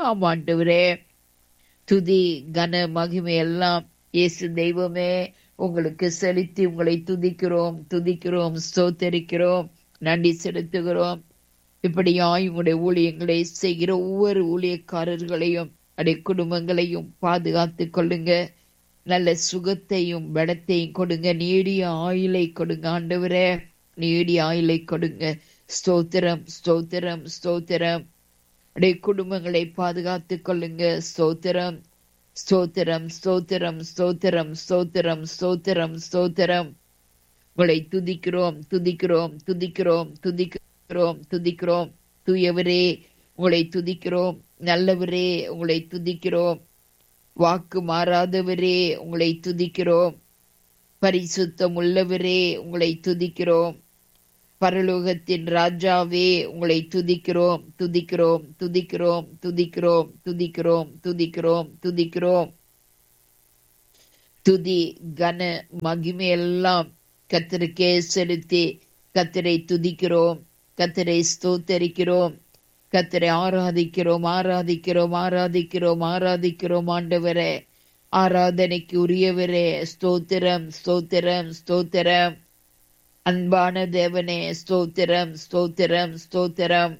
ஆமாண்டவரே துதி கன மகிமை எல்லாம் இயேசு தெய்வமே உங்களுக்கு செலுத்தி உங்களை துதிக்கிறோம் துதிக்கிறோம் ஸ்தோத்தரிக்கிறோம் நன்றி செலுத்துகிறோம் இப்படியாய் உங்களுடைய ஊழியங்களை செய்கிற ஒவ்வொரு ஊழியக்காரர்களையும் அடைய குடும்பங்களையும் பாதுகாத்து கொள்ளுங்க நல்ல சுகத்தையும் பலத்தையும் கொடுங்க நீடிய ஆயுளை கொடுங்க ஆண்டவரே நீடிய ஆயுளை கொடுங்க ஸ்தோத்திரம் ஸ்தோத்திரம் ஸ்தோத்திரம் அடைய குடும்பங்களை பாதுகாத்து கொள்ளுங்க ஸ்தோத்திரம் ஸ்தோத்திரம் ஸ்தோத்திரம் ஸ்தோத்திரம் ஸ்தோத்திரம் ஸ்தோத்திரம் ஸ்தோத்திரம் உங்களை துதிக்கிறோம் துதிக்கிறோம் துதிக்கிறோம் துதிக்கிறோம் துதிக்கிறோம் தூயவரே உங்களை துதிக்கிறோம் நல்லவரே உங்களை துதிக்கிறோம் வாக்கு மாறாதவரே உங்களை துதிக்கிறோம் பரிசுத்தம் உள்ளவரே உங்களை துதிக்கிறோம் பரலோகத்தின் ராஜாவே உங்களை துதிக்கிறோம் துதிக்கிறோம் துதிக்கிறோம் துதிக்கிறோம் துதிக்கிறோம் துதிக்கிறோம் துதிக்கிறோம் துதி கன மகிமை எல்லாம் கத்தருக்கே செலுத்தி கத்தரை துதிக்கிறோம் கத்தரை ஸ்தோத்தரிக்கிறோம் கத்தரை ஆராதிக்கிறோம் ஆராதிக்கிறோம் ஆராதிக்கிறோம் ஆராதிக்கிறோம் ஆண்டவரே ஆராதனைக்கு உரியவரே ஸ்தோத்திரம் ஸ்தோத்திரம் ஸ்தோத்திரம் அன்பான தேவனே ஸ்தோத்திரம் ஸ்தோத்திரம் ஸ்தோத்திரம்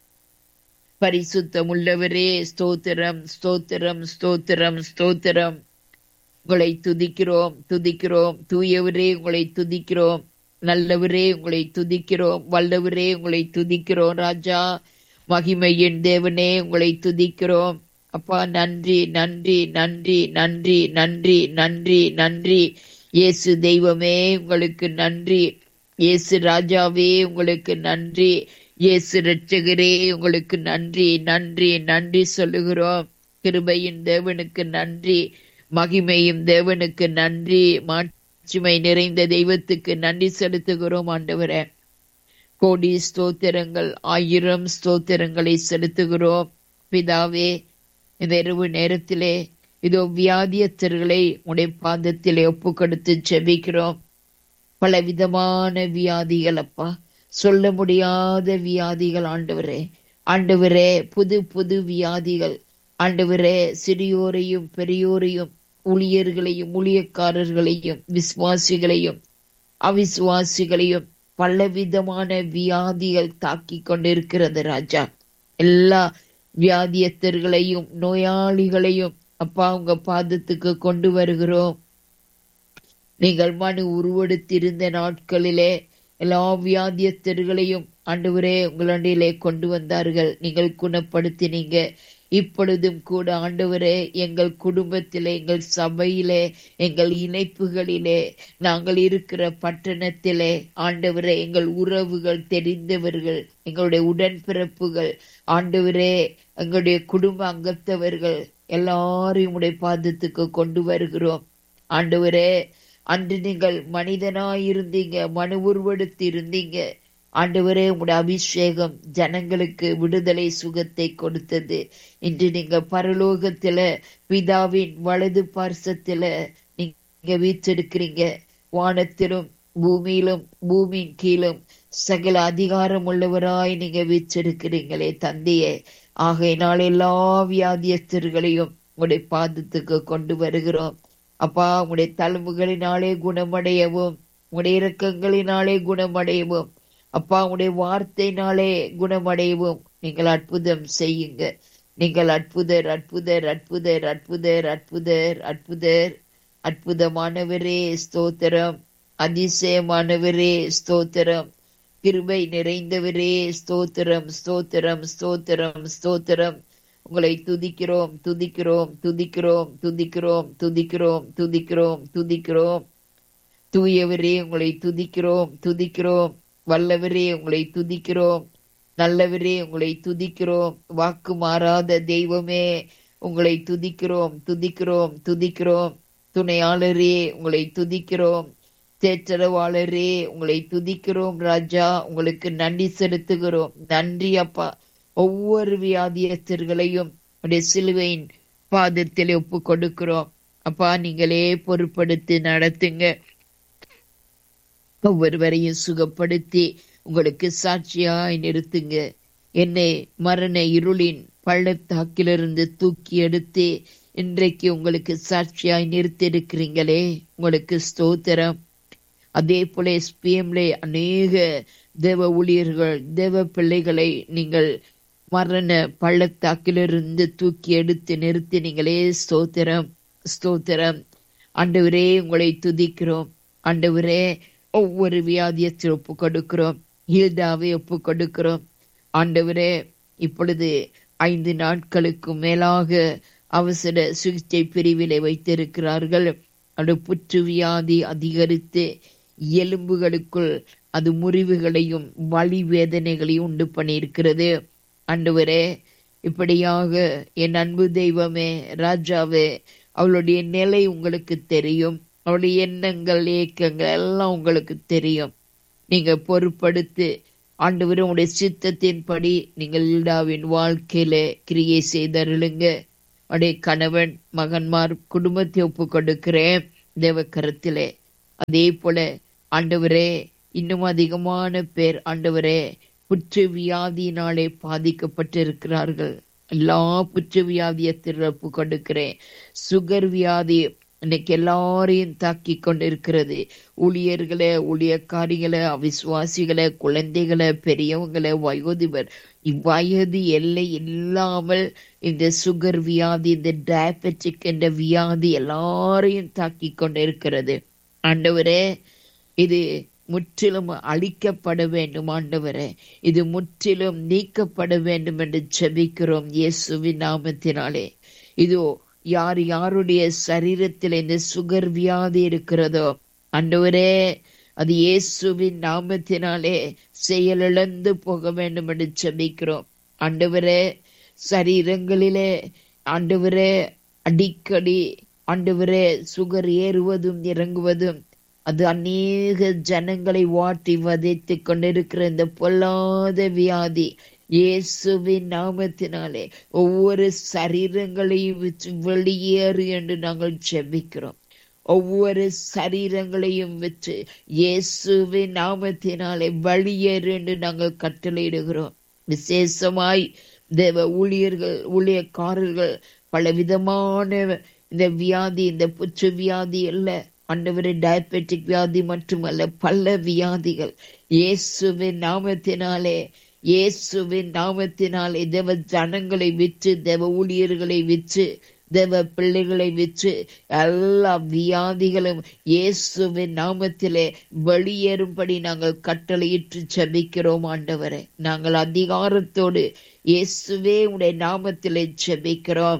பரிசுத்தம் உள்ளவரே ஸ்தோத்திரம் ஸ்தோத்திரம் ஸ்தோத்திரம் ஸ்தோத்திரம் உங்களை துதிக்கிறோம் துதிக்கிறோம் தூயவரே உங்களை துதிக்கிறோம் நல்லவரே உங்களை துதிக்கிறோம் வல்லவரே உங்களை துதிக்கிறோம் ராஜா மகிமையின் தேவனே உங்களை துதிக்கிறோம் அப்பா நன்றி நன்றி நன்றி நன்றி நன்றி நன்றி நன்றி இயேசு தெய்வமே உங்களுக்கு நன்றி இயேசு ராஜாவே உங்களுக்கு நன்றி இயேசு ரட்சகரே உங்களுக்கு நன்றி நன்றி நன்றி சொல்லுகிறோம் கிருபையின் தேவனுக்கு நன்றி மகிமையும் தேவனுக்கு நன்றி மாட்சிமை நிறைந்த தெய்வத்துக்கு நன்றி செலுத்துகிறோம் ஆண்டவரே கோடி ஸ்தோத்திரங்கள் ஆயிரம் ஸ்தோத்திரங்களை செலுத்துகிறோம் பிதாவே இந்த இரவு நேரத்திலே இதோ வியாதியத்தர்களை உடைய பாதத்திலே ஒப்பு கொடுத்து செபிக்கிறோம் பல விதமான வியாதிகள் அப்பா சொல்ல முடியாத வியாதிகள் ஆண்டவரே ஆண்டவரே புது புது வியாதிகள் ஆண்டவரே சிறியோரையும் பெரியோரையும் ஊழியர்களையும் ஊழியக்காரர்களையும் விசுவாசிகளையும் அவிசுவாசிகளையும் பலவிதமான வியாதிகள் தாக்கி கொண்டிருக்கிறது ராஜா எல்லா வியாதியத்தர்களையும் நோயாளிகளையும் அப்பா உங்க பாதத்துக்கு கொண்டு வருகிறோம் நீங்கள் மனு உருவெடுத்திருந்த நாட்களிலே எல்லா வியாதியத்தர்களையும் ஆண்டவரே உங்களிடையிலே கொண்டு வந்தார்கள் நீங்கள் குணப்படுத்தினீங்க இப்பொழுதும் கூட ஆண்டவரே எங்கள் குடும்பத்திலே எங்கள் சபையிலே எங்கள் இணைப்புகளிலே நாங்கள் இருக்கிற பட்டணத்திலே ஆண்டவரே எங்கள் உறவுகள் தெரிந்தவர்கள் எங்களுடைய உடன்பிறப்புகள் ஆண்டவரே எங்களுடைய குடும்ப அங்கத்தவர்கள் எல்லாரையும் உடைய பாதத்துக்கு கொண்டு வருகிறோம் ஆண்டவரே அன்று நீங்கள் மனிதனாயிருந்தீங்க மனு உருவெடுத்து இருந்தீங்க ஆண்டவரே உங்களுடைய அபிஷேகம் ஜனங்களுக்கு விடுதலை சுகத்தை கொடுத்தது இன்று நீங்க பரலோகத்துல பிதாவின் வலது பார்சத்துல நீங்க வீச்செடுக்கிறீங்க வானத்திலும் பூமியிலும் பூமியின் கீழும் சகல அதிகாரம் உள்ளவராய் நீங்க வீச்செடுக்கிறீங்களே தந்தையே ஆகையினால் எல்லா வியாதியஸ்தர்களையும் உங்களுடைய பாதத்துக்கு கொண்டு வருகிறோம் அப்பா உங்களுடைய தழும்புகளினாலே குணமடையவும் உங்களுடைய இரக்கங்களினாலே குணமடையவும் அப்பா உங்களுடைய வார்த்தையினாலே குணமடையவும் நீங்கள் அற்புதம் செய்யுங்க நீங்கள் அற்புதர் அற்புதர் அற்புதர் அற்புதர் அற்புதர் அற்புதர் அற்புதமானவரே ஸ்தோத்திரம் அதிசயமானவரே ஸ்தோத்திரம் கிருபை நிறைந்தவரே ஸ்தோத்திரம் ஸ்தோத்திரம் ஸ்தோத்திரம் ஸ்தோத்திரம் உங்களை துதிக்கிறோம் துதிக்கிறோம் துதிக்கிறோம் துதிக்கிறோம் துதிக்கிறோம் துதிக்கிறோம் துதிக்கிறோம் தூயவரே உங்களை துதிக்கிறோம் துதிக்கிறோம் வல்லவரே உங்களை துதிக்கிறோம் நல்லவரே உங்களை துதிக்கிறோம் வாக்கு மாறாத தெய்வமே உங்களை துதிக்கிறோம் துதிக்கிறோம் துதிக்கிறோம் துணையாளரே உங்களை துதிக்கிறோம் தேற்றரவாளரே உங்களை துதிக்கிறோம் ராஜா உங்களுக்கு நன்றி செலுத்துகிறோம் நன்றி அப்பா ஒவ்வொரு வியாதியஸ்தர்களையும் உடைய சிலுவையின் பாதத்தில் ஒப்பு கொடுக்கிறோம் அப்பா நீங்களே பொறுப்படுத்தி நடத்துங்க ஒவ்வொருவரையும் சுகப்படுத்தி உங்களுக்கு சாட்சியாய் நிறுத்துங்க என்னை மரண இருளின் பள்ளத்தாக்கிலிருந்து தூக்கி எடுத்து இன்றைக்கு உங்களுக்கு சாட்சியாய் நிறுத்தியிருக்கிறீங்களே உங்களுக்கு ஸ்தோத்திரம் அதே போல எஸ்பிஎம்ல அநேக தேவ ஊழியர்கள் தேவ பிள்ளைகளை நீங்கள் மரண பள்ளத்தாக்கிலிருந்து தூக்கி எடுத்து நிறுத்தினீங்களே ஸ்தோத்திரம் ஸ்தோத்திரம் ஆண்டவரே உங்களை துதிக்கிறோம் ஆண்டவரே ஒவ்வொரு வியாதியத்தில் ஒப்பு கொடுக்கிறோம் ஹீல்டாவை ஒப்பு கொடுக்கிறோம் ஆண்டவரே இப்பொழுது ஐந்து நாட்களுக்கு மேலாக அவசர சிகிச்சை பிரிவிலை வைத்திருக்கிறார்கள் அது புற்று வியாதி அதிகரித்து எலும்புகளுக்குள் அது முறிவுகளையும் வலி வேதனைகளையும் உண்டு பண்ணியிருக்கிறது ஆண்டவரே இப்படியாக என் அன்பு தெய்வமே ராஜாவே அவளுடைய நிலை உங்களுக்கு தெரியும் அவளுடைய எண்ணங்கள் ஏக்கங்கள் எல்லாம் உங்களுக்கு தெரியும் நீங்க பொறுப்படுத்து ஆண்டவர் உங்களுடைய சித்தத்தின்படி நீங்கள் ஈடாவின் வாழ்க்கையில கிரியை செய்தருளுங்க அவருடைய கணவன் மகன்மார் குடும்பத்தை ஒப்பு கொடுக்கிறேன் தேவ கருத்திலே அதே போல ஆண்டவரே இன்னும் அதிகமான பேர் ஆண்டவரே புற்று வியாதியினாலே பாதிக்கப்பட்டு இருக்கிறார்கள் எல்லா புற்று வியாதியத்தில் ஒப்பு கொடுக்கிறேன் சுகர் வியாதி இன்னைக்கு எல்லாரையும் தாக்கி கொண்டிருக்கிறது ஊழியர்களை ஊழியக்காரிகளை அவிசுவாசிகளை குழந்தைகளை பெரியவங்களை வயோதிபர் இவ்வயது எல்லை இல்லாமல் இந்த சுகர் வியாதி இந்த டயபெட்டிக் என்ற வியாதி எல்லாரையும் தாக்கி கொண்டிருக்கிறது ஆண்டவரே இது முற்றிலும் அழிக்கப்பட வேண்டும் ஆண்டவரே இது முற்றிலும் நீக்கப்பட வேண்டும் என்று செபிக்கிறோம் இயேசுவின் நாமத்தினாலே இதோ யார் யாருடைய சரீரத்தில் இந்த சுகர் வியாதி இருக்கிறதோ ஆண்டவரே அது இயேசுவின் நாமத்தினாலே செயலிழந்து போக வேண்டும் என்று செபிக்கிறோம் ஆண்டவரே சரீரங்களிலே ஆண்டவரே அடிக்கடி ஆண்டவரே சுகர் ஏறுவதும் இறங்குவதும் அது அநேக ஜனங்களை வாட்டி வதைத்து கொண்டிருக்கிற இந்த பொல்லாத வியாதி இயேசுவின் நாமத்தினாலே ஒவ்வொரு சரீரங்களையும் வச்சு வெளியேறு என்று நாங்கள் செபிக்கிறோம் ஒவ்வொரு சரீரங்களையும் வச்சு இயேசுவின் நாமத்தினாலே வெளியேறு என்று நாங்கள் கட்டளையிடுகிறோம் விசேஷமாய் தேவ ஊழியர்கள் ஊழியக்காரர்கள் பல விதமான இந்த வியாதி இந்த புற்று வியாதி அல்ல ஆண்டவரே டயபெட்டிக் வியாதி மட்டுமல்ல பல வியாதிகள் இயேசுவின் நாமத்தினாலே இயேசுவின் நாமத்தினாலே தேவ ஜனங்களை விற்று தேவ ஊழியர்களை விற்று தேவ பிள்ளைகளை விற்று எல்லா வியாதிகளும் இயேசுவின் நாமத்திலே வெளியேறும்படி நாங்கள் கட்டளையிட்டு செபிக்கிறோம் ஆண்டவரே நாங்கள் அதிகாரத்தோடு இயேசுவே உடைய நாமத்திலே செபிக்கிறோம்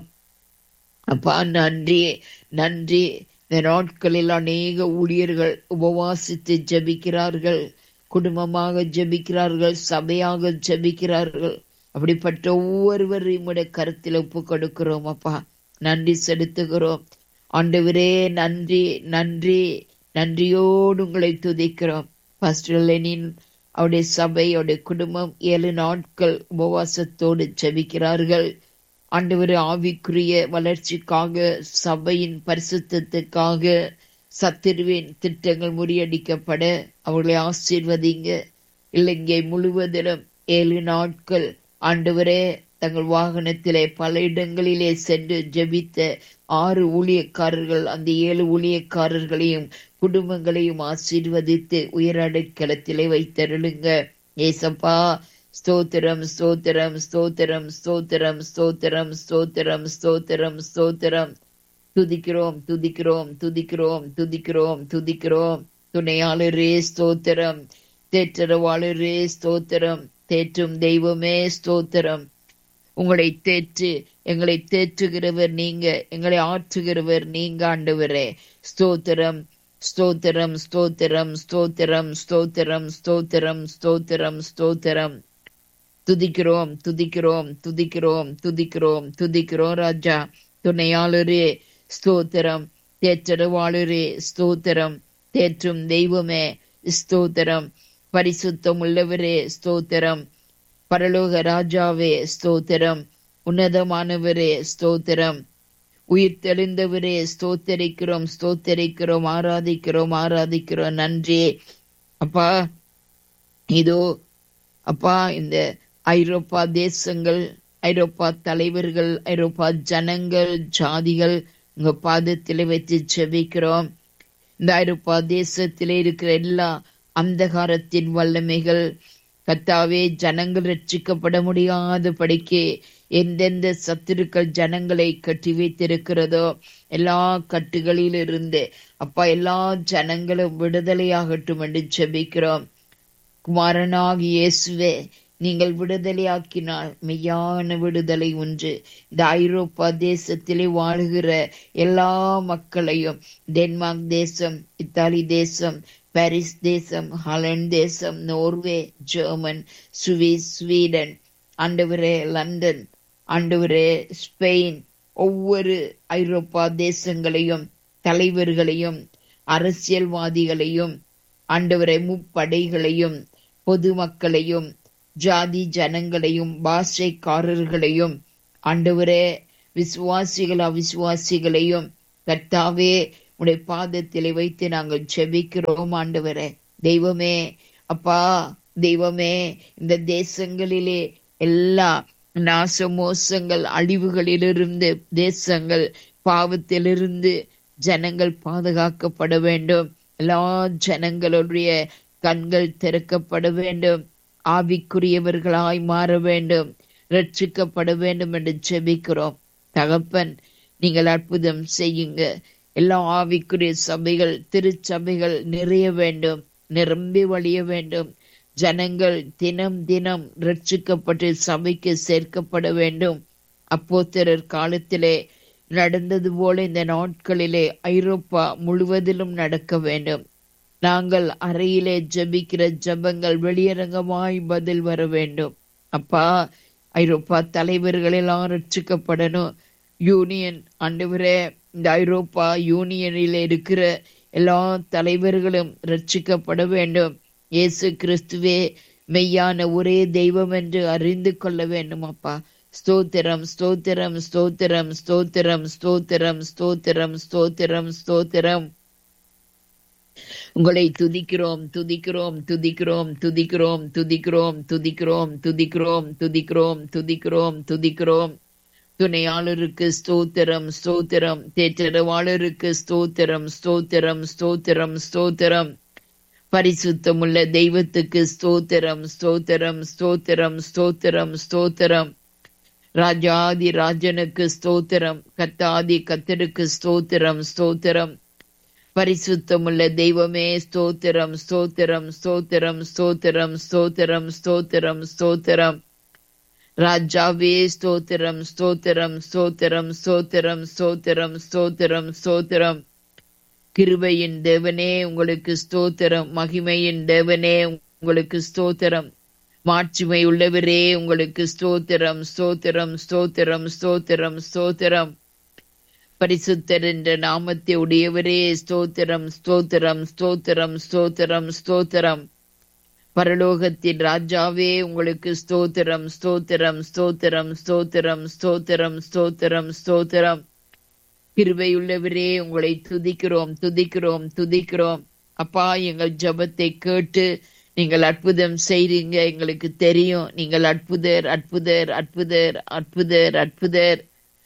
அப்பா நன்றி நன்றி இந்த நாட்களில் அநேக ஊழியர்கள் உபவாசித்து ஜெபிக்கிறார்கள் குடும்பமாக ஜெபிக்கிறார்கள் சபையாக ஜெபிக்கிறார்கள் அப்படிப்பட்ட ஒவ்வொருவரையும் உடைய கருத்தில் ஒப்பு கொடுக்கிறோம் அப்பா நன்றி செலுத்துகிறோம் ஆண்டவரே நன்றி நன்றி நன்றியோடு உங்களை துதிக்கிறோம் பாஸ்டர் லெனின் அவருடைய சபை அவருடைய குடும்பம் ஏழு நாட்கள் உபவாசத்தோடு ஜெபிக்கிறார்கள் ஆண்டவர் ஆவிக்குரிய வளர்ச்சிக்காக சபையின் பரிசுத்தத்துக்காக சத்திருவின் திட்டங்கள் முறியடிக்கப்பட அவர்களை ஆசீர்வதிங்க இலங்கை முழுவதிலும் ஏழு நாட்கள் ஆண்டவரே தங்கள் வாகனத்திலே பல இடங்களிலே சென்று ஜெபித்த ஆறு ஊழியக்காரர்கள் அந்த ஏழு ஊழியக்காரர்களையும் குடும்பங்களையும் ஆசீர்வதித்து உயரடைக்கலத்திலே வைத்தருளுங்க ஏசப்பா ஸ்தோத்திரம் ஸ்தோத்திரம் ஸ்தோத்திரம் ஸ்தோத்திரம் ஸ்தோத்திரம் ஸ்தோத்திரம் ஸ்தோத்திரம் ஸ்தோத்திரம் துதிக்கிறோம் துதிக்கிறோம் துதிக்கிறோம் துதிக்கிறோம் துதிக்கிறோம் துணையாளரே ஸ்தோத்திரம் தேற்றரவாளரே ஸ்தோத்திரம் தேற்றும் தெய்வமே ஸ்தோத்திரம் உங்களை தேற்று எங்களை தேற்றுகிறவர் நீங்க எங்களை ஆற்றுகிறவர் நீங்க ஆண்டவரே ஸ்தோத்திரம் ஸ்தோத்திரம் ஸ்தோத்திரம் ஸ்தோத்திரம் ஸ்தோத்திரம் ஸ்தோத்திரம் ஸ்தோத்திரம் ஸ்தோத்திரம் துதிக்கிறோம் துதிக்கிறோம் துதிக்கிறோம் துதிக்கிறோம் துதிக்கிறோம் ராஜா துணையாளரே ஸ்தோத்திரம் தேற்றரவாளரே ஸ்தோத்திரம் தேற்றும் தெய்வமே ஸ்தோத்திரம் பரிசுத்தம் உள்ளவரே ஸ்தோத்திரம் பரலோக ராஜாவே ஸ்தோத்திரம் உன்னதமானவரே ஸ்தோத்திரம் உயிர் தெளிந்தவரே ஸ்தோத்தரிக்கிறோம் ஸ்தோத்தரிக்கிறோம் ஆராதிக்கிறோம் ஆராதிக்கிறோம் நன்றி அப்பா இதோ அப்பா இந்த ஐரோப்பா தேசங்கள் ஐரோப்பா தலைவர்கள் ஐரோப்பா ஜனங்கள் ஜாதிகள் உங்க பாதத்திலே வைத்து செபிக்கிறோம் இந்த ஐரோப்பா தேசத்திலே இருக்கிற எல்லா அந்தகாரத்தின் வல்லமைகள் கத்தாவே ஜனங்கள் ரட்சிக்கப்பட முடியாத படிக்கு எந்தெந்த சத்துருக்கள் ஜனங்களை கட்டி வைத்திருக்கிறதோ எல்லா கட்டுகளில் இருந்து அப்பா எல்லா ஜனங்களும் விடுதலையாகட்டும் என்று செபிக்கிறோம் குமாரனாகி இயேசுவே நீங்கள் விடுதலையாக்கினால் மெய்யான விடுதலை ஒன்று இந்த ஐரோப்பா தேசத்திலே வாழுகிற எல்லா மக்களையும் டென்மார்க் தேசம் இத்தாலி தேசம் பாரிஸ் தேசம் ஹாலண்ட் தேசம் நோர்வே ஜெர்மன் சுவிஸ் ஸ்வீடன் ஆண்டவரே லண்டன் ஆண்டவரே ஸ்பெயின் ஒவ்வொரு ஐரோப்பா தேசங்களையும் தலைவர்களையும் அரசியல்வாதிகளையும் ஆண்டவரை முப்படைகளையும் பொதுமக்களையும் ஜாதி ஜனங்களையும் பாஷைக்காரர்களையும் ஆண்டவரே விசுவாசிகள் அவிசுவாசிகளையும் கர்த்தாவே உடைய பாதத்திலே வைத்து நாங்கள் செபிக்கிறோம் ஆண்டவரே தெய்வமே அப்பா தெய்வமே இந்த தேசங்களிலே எல்லா நாச மோசங்கள் அழிவுகளிலிருந்து தேசங்கள் பாவத்திலிருந்து ஜனங்கள் பாதுகாக்கப்பட வேண்டும் எல்லா ஜனங்களுடைய கண்கள் திறக்கப்பட வேண்டும் ஆவிக்குரியவர்களாய் மாற வேண்டும் ரட்சிக்கப்பட வேண்டும் என்று செபிக்கிறோம் தகப்பன் நீங்கள் அற்புதம் செய்யுங்க எல்லா ஆவிக்குரிய சபைகள் திருச்சபைகள் நிறைய வேண்டும் நிரம்பி வழிய வேண்டும் ஜனங்கள் தினம் தினம் ரட்சிக்கப்பட்டு சபைக்கு சேர்க்கப்பட வேண்டும் அப்போத்தரர் காலத்திலே நடந்தது போல இந்த நாட்களிலே ஐரோப்பா முழுவதிலும் நடக்க வேண்டும் நாங்கள் அறையிலே ஜபிக்கிற ஜபங்கள் வெளியரங்கமாய் பதில் வர வேண்டும் அப்பா ஐரோப்பா தலைவர்கள் எல்லாம் ரட்சிக்கப்படணும் யூனியன் ஆண்டவரே இந்த ஐரோப்பா யூனியனில் இருக்கிற எல்லா தலைவர்களும் ரட்சிக்கப்பட வேண்டும் இயேசு கிறிஸ்துவே மெய்யான ஒரே தெய்வம் என்று அறிந்து கொள்ள வேண்டும் அப்பா ஸ்தோத்திரம் ஸ்தோத்திரம் ஸ்தோத்திரம் ஸ்தோத்திரம் ஸ்தோத்திரம் ஸ்தோத்திரம் ஸ்தோத்திரம் ஸ்தோத்திரம் உங்களை துதிக்கிறோம் துதிக்கிறோம் துதிக்கிறோம் துதிக்கிறோம் துதிக்கிறோம் துதிக்கிறோம் துதிக்கிறோம் துதிக்கிறோம் துதிக்கிறோம் துதிக்கிறோம் துணையாளருக்கு ஸ்தோத்திரம் ஸ்தோத்திரம் தேற்றவாளருக்கு ஸ்தோத்திரம் ஸ்தோத்திரம் ஸ்தோத்திரம் ஸ்தோத்திரம் பரிசுத்தமுள்ள தெய்வத்துக்கு ஸ்தோத்திரம் ஸ்தோத்திரம் ஸ்தோத்திரம் ஸ்தோத்திரம் ஸ்தோத்திரம் ராஜாதி ராஜனுக்கு ஸ்தோத்திரம் கத்தாதி கத்தருக்கு ஸ்தோத்திரம் ஸ்தோத்திரம் பரிசுத்தமுள்ள தெய்வமே ஸ்தோத்திரம் ஸ்தோத்திரம் ஸ்தோத்திரம் ஸ்தோத்திரம் ஸ்தோத்திரம் ஸ்தோத்திரம் ஸ்தோத்திரம் ராஜாவே ஸ்தோத்திரம் ஸ்தோத்திரம் ஸ்தோத்திரம் ஸ்தோத்திரம் ஸ்தோத்திரம் ஸ்தோத்திரம் ஸ்தோத்திரம் கிருபையின் தேவனே உங்களுக்கு ஸ்தோத்திரம் மகிமையின் தேவனே உங்களுக்கு ஸ்தோத்திரம் மாட்சிமை உள்ளவரே உங்களுக்கு ஸ்தோத்திரம் ஸ்தோத்திரம் ஸ்தோத்திரம் ஸ்தோத்திரம் ஸ்தோத்திரம் பரிசுத்தர் என்ற நாமத்தை உடையவரே ஸ்தோத்திரம் ஸ்தோத்திரம் ஸ்தோத்திரம் ஸ்தோத்திரம் ஸ்தோத்திரம் பரலோகத்தின் ராஜாவே உங்களுக்கு ஸ்தோத்திரம் ஸ்தோத்திரம் ஸ்தோத்திரம் ஸ்தோத்திரம் ஸ்தோத்திரம் ஸ்தோத்திரம் ஸ்தோத்திரம் கிருபையுள்ளவரே உங்களை துதிக்கிறோம் துதிக்கிறோம் துதிக்கிறோம் அப்பா எங்கள் ஜபத்தை கேட்டு நீங்கள் அற்புதம் செய்றீங்க எங்களுக்கு தெரியும் நீங்கள் அற்புதர் அற்புதர் அற்புதர் அற்புதர் அற்புதர்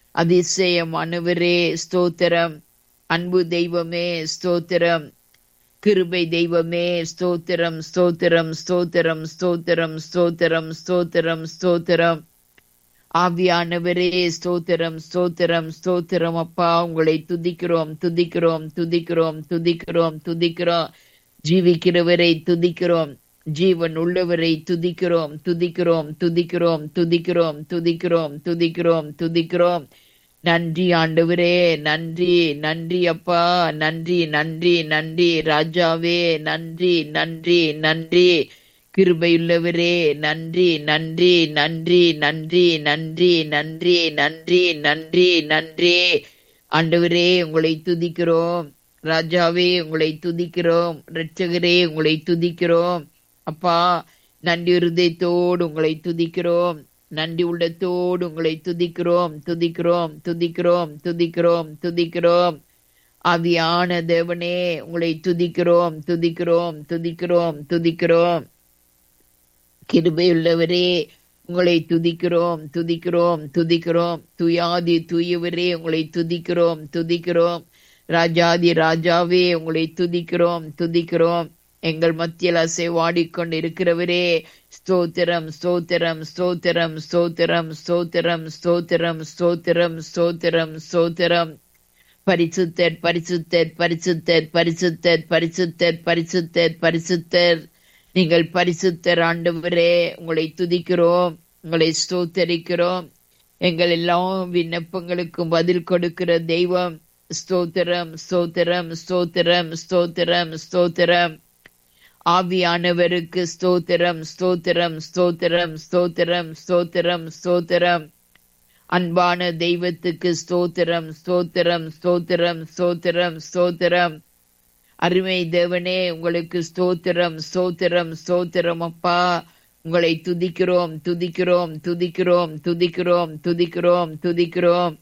அதிசயமானவரே ஸ்தோத்திரம் அன்பு தெய்வமே ஸ்தோத்திரம் கிருபை தெய்வமே ஸ்தோத்திரம் ஸ்தோத்திரம் ஸ்தோத்திரம் ஸ்தோத்திரம் ஸ்தோத்திரம் ஸ்தோத்திரம் ஸ்தோத்திரம் ஆவியானவரே ஸ்தோத்திரம் ஸ்தோத்திரம் ஸ்தோத்திரம் அப்பா உங்களை துதிக்கிறோம் துதிக்கிறோம் துதிக்கிறோம் துதிக்கிறோம் துதிக்கிறோம் ஜீவிக்கிறவரை துதிக்கிறோம் ஜீவன் உள்ளவரை துதிக்கிறோம் துதிக்கிறோம் துதிக்கிறோம் துதிக்கிறோம் துதிக்கிறோம் துதிக்கிறோம் துதிக்கிறோம் நன்றி ஆண்டவரே நன்றி நன்றி அப்பா நன்றி நன்றி நன்றி ராஜாவே நன்றி நன்றி நன்றி கிருபையுள்ளவரே நன்றி நன்றி நன்றி நன்றி நன்றி நன்றி நன்றி நன்றி நன்றி ஆண்டவரே உங்களை துதிக்கிறோம் ராஜாவே உங்களை துதிக்கிறோம் இரட்சகரே உங்களை துதிக்கிறோம் அப்பா நன்றி இருதயத்தோடு உங்களை துதிக்கிறோம் நன்றி உள்ளத்தோடு உங்களை துதிக்கிறோம் துதிக்கிறோம் துதிக்கிறோம் துதிக்கிறோம் துதிக்கிறோம் ஆவியான தேவனே உங்களை துதிக்கிறோம் துதிக்கிறோம் துதிக்கிறோம் துதிக்கிறோம் கிருபையுள்ளவரே உங்களை துதிக்கிறோம் துதிக்கிறோம் துதிக்கிறோம் துயாதி துயவரே உங்களை துதிக்கிறோம் துதிக்கிறோம் ராஜாதி ராஜாவே உங்களை துதிக்கிறோம் துதிக்கிறோம் எங்கள் மத்தியில் அசைவாடிக்கொண்டு இருக்கிறவரே ஸ்தோத்திரம் ஸ்தோத்திரம் ஸ்தோத்திரம் ஸ்தோத்திரம் ஸ்தோத்திரம் ஸ்தோத்திரம் ஸ்தோத்திரம் ஸ்தோத்திரம் ஸ்தோத்திரம் பரிசுத்தர் பரிசுத்தர் பரிசுத்தர் பரிசுத்தர் பரிசுத்தர் பரிசுத்தர் பரிசுத்தர் நீங்கள் பரிசுத்தர் ஆண்டவரே உங்களை துதிக்கிறோம் உங்களை ஸ்தோத்தரிக்கிறோம் எங்கள் எல்லா விண்ணப்பங்களுக்கும் பதில் கொடுக்கிற தெய்வம் ஸ்தோத்திரம் ஸ்தோத்திரம் ஸ்தோத்திரம் ஸ்தோத்திரம் ஸ்தோத்திரம் ஆவியானவருக்கு ஸ்தோத்திரம் ஸ்தோத்திரம் ஸ்தோத்திரம் ஸ்தோத்திரம் ஸ்தோத்திரம் ஸ்தோத்திரம் அன்பான தெய்வத்துக்கு ஸ்தோத்திரம் ஸ்தோத்திரம் ஸ்தோத்திரம் ஸ்தோத்திரம் ஸ்தோத்திரம் அருமை தேவனே உங்களுக்கு ஸ்தோத்திரம் ஸ்தோத்திரம் ஸ்தோத்திரம் அப்பா உங்களை துதிக்கிறோம் துதிக்கிறோம் துதிக்கிறோம் துதிக்கிறோம் துதிக்கிறோம் துதிக்கிறோம்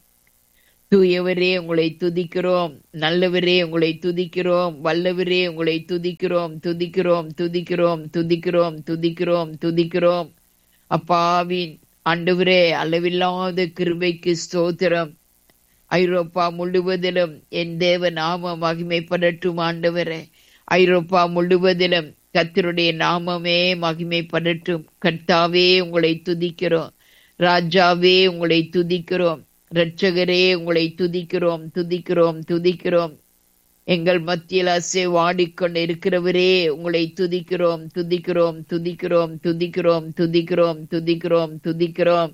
தூயவரே உங்களை துதிக்கிறோம் நல்லவரே உங்களை துதிக்கிறோம் வல்லவரே உங்களை துதிக்கிறோம் துதிக்கிறோம் துதிக்கிறோம் துதிக்கிறோம் துதிக்கிறோம் துதிக்கிறோம் அப்பாவின் ஆண்டவரே அளவில்லாத கிருபைக்கு ஸ்தோத்திரம் ஐரோப்பா முழுவதிலும் என் தேவ நாம மகிமைப்படட்டும் ஆண்டவரே ஐரோப்பா முழுவதிலும் கத்தருடைய நாமமே மகிமைப்படட்டும் கர்த்தாவே உங்களை துதிக்கிறோம் ராஜாவே உங்களை துதிக்கிறோம் இரட்சகரே உங்களை துதிக்கிறோம் துதிக்கிறோம் துதிக்கிறோம் எங்கள் மத்தியில் அசை வாடிக்கொண்டு இருக்கிறவரே உங்களை துதிக்கிறோம் துதிக்கிறோம் துதிக்கிறோம் துதிக்கிறோம் துதிக்கிறோம் துதிக்கிறோம் துதிக்கிறோம்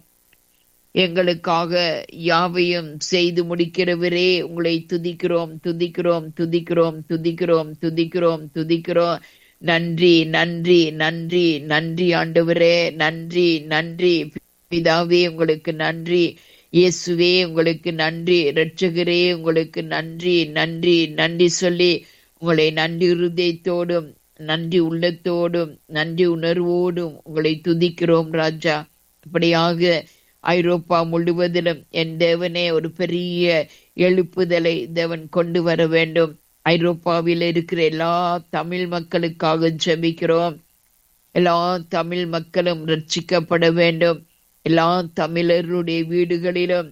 எங்களுக்காக யாவையும் செய்து முடிக்கிறவரே உங்களை துதிக்கிறோம் துதிக்கிறோம் துதிக்கிறோம் துதிக்கிறோம் துதிக்கிறோம் துதிக்கிறோம் நன்றி நன்றி நன்றி நன்றி ஆண்டவரே நன்றி நன்றி பிதாவே உங்களுக்கு நன்றி இயேசுவே உங்களுக்கு நன்றி இரட்சகரே உங்களுக்கு நன்றி நன்றி நன்றி சொல்லி உங்களை நன்றி இருதயத்தோடும் நன்றி உள்ளத்தோடும் நன்றி உணர்வோடும் உங்களை துதிக்கிறோம் ராஜா அப்படியாக ஐரோப்பா முழுவதிலும் என் தேவனே ஒரு பெரிய எழுப்புதலை தேவன் கொண்டு வர வேண்டும் ஐரோப்பாவில் இருக்கிற எல்லா தமிழ் மக்களுக்காக ஜெபிக்கிறோம் எல்லா தமிழ் மக்களும் ரட்சிக்கப்பட வேண்டும் எல்லா தமிழருடைய வீடுகளிலும்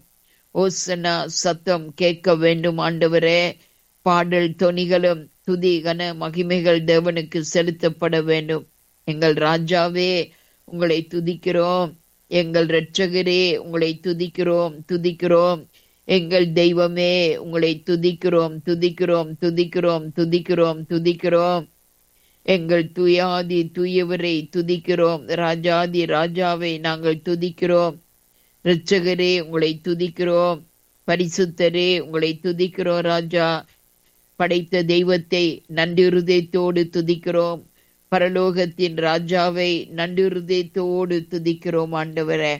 ஓசனா சத்தம் கேட்க வேண்டும் ஆண்டவரே பாடல் தொனிகளும் துதி கன மகிமைகள் தேவனுக்கு செலுத்தப்பட வேண்டும் எங்கள் ராஜாவே உங்களை துதிக்கிறோம் எங்கள் இரட்சகரே உங்களை துதிக்கிறோம் துதிக்கிறோம் எங்கள் தெய்வமே உங்களை துதிக்கிறோம் துதிக்கிறோம் துதிக்கிறோம் துதிக்கிறோம் துதிக்கிறோம் எங்கள் துயாதி தூயவரை துதிக்கிறோம் ராஜாதி ராஜாவை நாங்கள் துதிக்கிறோம் இரட்சகரே உங்களை துதிக்கிறோம் பரிசுத்தரே உங்களை துதிக்கிறோம் ராஜா படைத்த தெய்வத்தை நன்றிருதயத்தோடு துதிக்கிறோம் பரலோகத்தின் ராஜாவை நன்றிருதயத்தோடு துதிக்கிறோம் ஆண்டவரே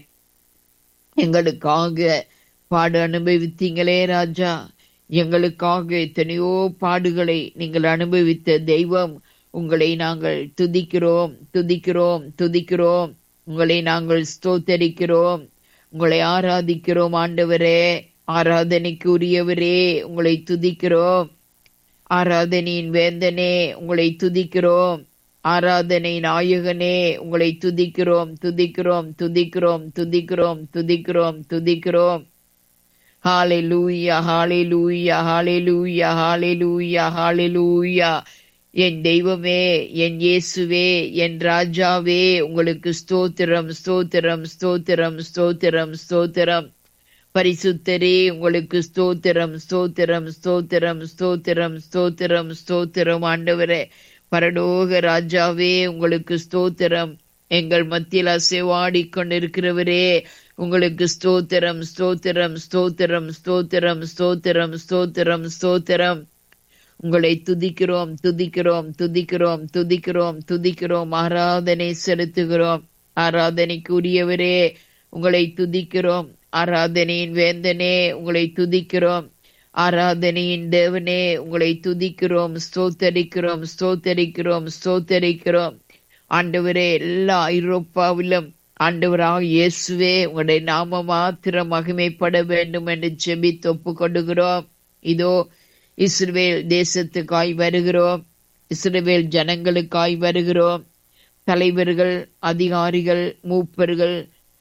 எங்களுக்காக பாடு அனுபவித்தீங்களே ராஜா எங்களுக்காக எத்தனையோ பாடுகளை நீங்கள் அனுபவித்த தெய்வம் உங்களை நாங்கள் துதிக்கிறோம் துதிக்கிறோம் துதிக்கிறோம் உங்களை நாங்கள் ஸ்தோத்தரிக்கிறோம் உங்களை ஆராதிக்கிறோம் ஆண்டவரே ஆராதனைக்கு உரியவரே உங்களை துதிக்கிறோம் ஆராதனையின் வேந்தனே உங்களை துதிக்கிறோம் ஆராதனை நாயகனே உங்களை துதிக்கிறோம் துதிக்கிறோம் துதிக்கிறோம் துதிக்கிறோம் துதிக்கிறோம் துதிக்கிறோம் ஹாலே லூயா ஹாலே லூயா ஹாலே லூயா ஹாலே லூயா ஹாலே லூயா என் தெய்வமே என் இயேசுவே என் ராஜாவே உங்களுக்கு ஸ்தோத்திரம் ஸ்தோத்திரம் ஸ்தோத்திரம் ஸ்தோத்திரம் ஸ்தோத்திரம் பரிசுத்தரே உங்களுக்கு ஸ்தோத்திரம் ஸ்தோத்திரம் ஸ்தோத்திரம் ஸ்தோத்திரம் ஸ்தோத்திரம் ஸ்தோத்திரம் ஆண்டவரே பரலோக ராஜாவே உங்களுக்கு ஸ்தோத்திரம் எங்கள் மத்தியில் அசைவாடி கொண்டிருக்கிறவரே உங்களுக்கு ஸ்தோத்திரம் ஸ்தோத்திரம் ஸ்தோத்திரம் ஸ்தோத்திரம் ஸ்தோத்திரம் ஸ்தோத்திரம் ஸ்தோத்திரம் உங்களை துதிக்கிறோம் துதிக்கிறோம் துதிக்கிறோம் துதிக்கிறோம் துதிக்கிறோம் ஆராதனை செலுத்துகிறோம் ஆராதனைக்கு உரியவரே உங்களை துதிக்கிறோம் ஆராதனையின் வேந்தனே உங்களை துதிக்கிறோம் ஆராதனையின் தேவனே உங்களை துதிக்கிறோம் ஸ்தோத்தரிக்கிறோம் ஸ்தோத்தரிக்கிறோம் ஸ்தோத்தரிக்கிறோம் ஆண்டவரே எல்லா ஐரோப்பாவிலும் ஆண்டவராக இயேசுவே உங்களுடைய நாம மாத்திரம் மகிமைப்பட வேண்டும் என்று ஜெபித்து ஒப்பு கொடுக்கிறோம் இதோ இஸ்ரவேல் தேசத்துக்காய் வருகிறோம் இஸ்ரவேல் ஜனங்களுக்காய் வருகிறோம் தலைவர்கள் அதிகாரிகள் மூப்பர்கள்